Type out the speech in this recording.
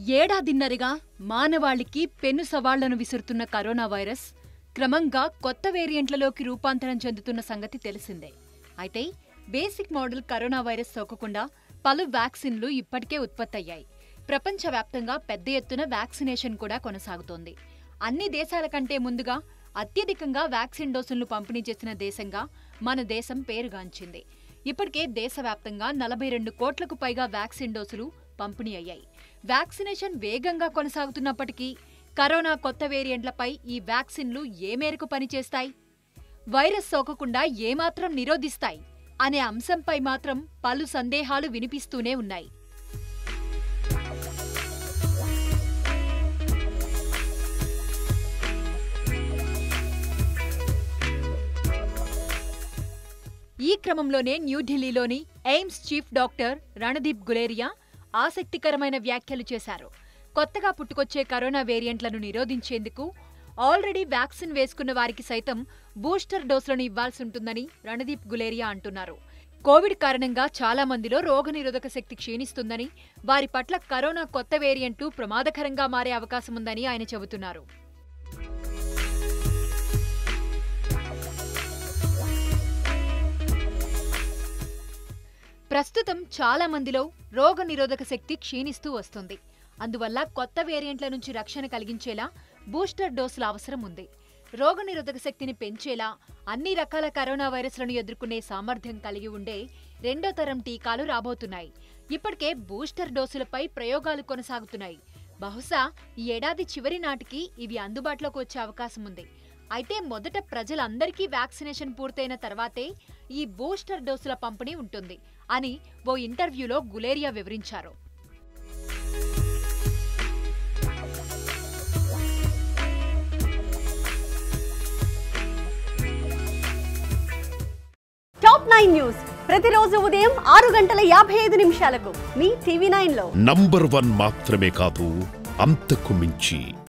ఏడాదిన్నరగా మానవాళికి పెను సవాళ్లను విసురుతున్న కరోనా వైరస్ క్రమంగా కొత్త వేరియంట్లలోకి రూపాంతరం చెందుతున్న సంగతి తెలిసిందే అయితే బేసిక్ మోడల్ కరోనా వైరస్ సోకకుండా పలు వ్యాక్సిన్లు ఇప్పటికే ఉత్పత్తయ్యాయి ప్రపంచవ్యాప్తంగా పెద్ద ఎత్తున వ్యాక్సినేషన్ కూడా కొనసాగుతోంది అన్ని దేశాల కంటే ముందుగా అత్యధికంగా వ్యాక్సిన్ డోసులను పంపిణీ చేసిన దేశంగా మన దేశం పేరుగాంచింది ఇప్పటికే దేశవ్యాప్తంగా నలభై రెండు కోట్లకు పైగా వ్యాక్సిన్ డోసులు పంపిణీ అయ్యాయి వ్యాక్సినేషన్ వేగంగా కొనసాగుతున్నప్పటికీ కరోనా కొత్త వేరియంట్లపై ఈ వ్యాక్సిన్లు ఏ మేరకు పనిచేస్తాయి వైరస్ సోకకుండా ఏమాత్రం నిరోధిస్తాయి అనే అంశంపై మాత్రం పలు సందేహాలు వినిపిస్తూనే ఉన్నాయి ఈ క్రమంలోనే న్యూఢిల్లీలోని AIIMS chief doctor Randeep Guleria ఆసక్తికరమైన వ్యాఖ్యలు చేశారు కొత్తగా పుట్టుకొచ్చే కరోనా వేరియంట్లను నిరోధించేందుకు ఆల్రెడీ వ్యాక్సిన్ వేసుకున్న వారికి సైతం బూస్టర్ డోసులను ఇవ్వాల్సి ఉంటుందని రణదీప్ గులేరియా అంటున్నారు కోవిడ్ కారణంగా చాలా మందిలో రోగనిరోధక శక్తి క్షీణిస్తుందని వారి పట్ల కరోనా కొత్త వేరియంటు ప్రమాదకరంగా మారే అవకాశం ఉందని ఆయన చెబుతున్నారు ప్రస్తుతం చాలా మందిలో రోగ నిరోధక శక్తి క్షీణిస్తూ వస్తుంది అందువల్ల కొత్త వేరియంట్ల నుంచి రక్షణ కలిగించేలా బూస్టర్ డోసుల అవసరం ఉంది రోగ నిరోధక శక్తిని పెంచేలా అన్ని రకాల కరోనా వైరస్లను ఎదుర్కొనే సామర్థ్యం కలిగి ఉండే రెండో తరం టీకాలు రాబోతున్నాయి ఇప్పటికే బూస్టర్ డోసులపై ప్రయోగాలు కొనసాగుతున్నాయి బహుశా ఈ ఏడాది చివరి నాటికి ఇవి అందుబాటులోకి వచ్చే అవకాశం ఉంది అయితే మొదట ప్రజలందరికీ వ్యాక్సినేషన్ పూర్తయిన తర్వాతే ఈ బూస్టర్ డోసుల పంపిణీ ఉంటుంది అని ఓ ఇంటర్వ్యూలో గులేరియా వివరించారు టాప్ నైన్ న్యూస్ ప్రతిరోజు ఉదయం ఆరు గంటల యాభై ఐదు నిమిషాలకు మీ టీవీ నైన్ లో నంబర్ వన్ మాత్రమే కాదు అంతకు మించి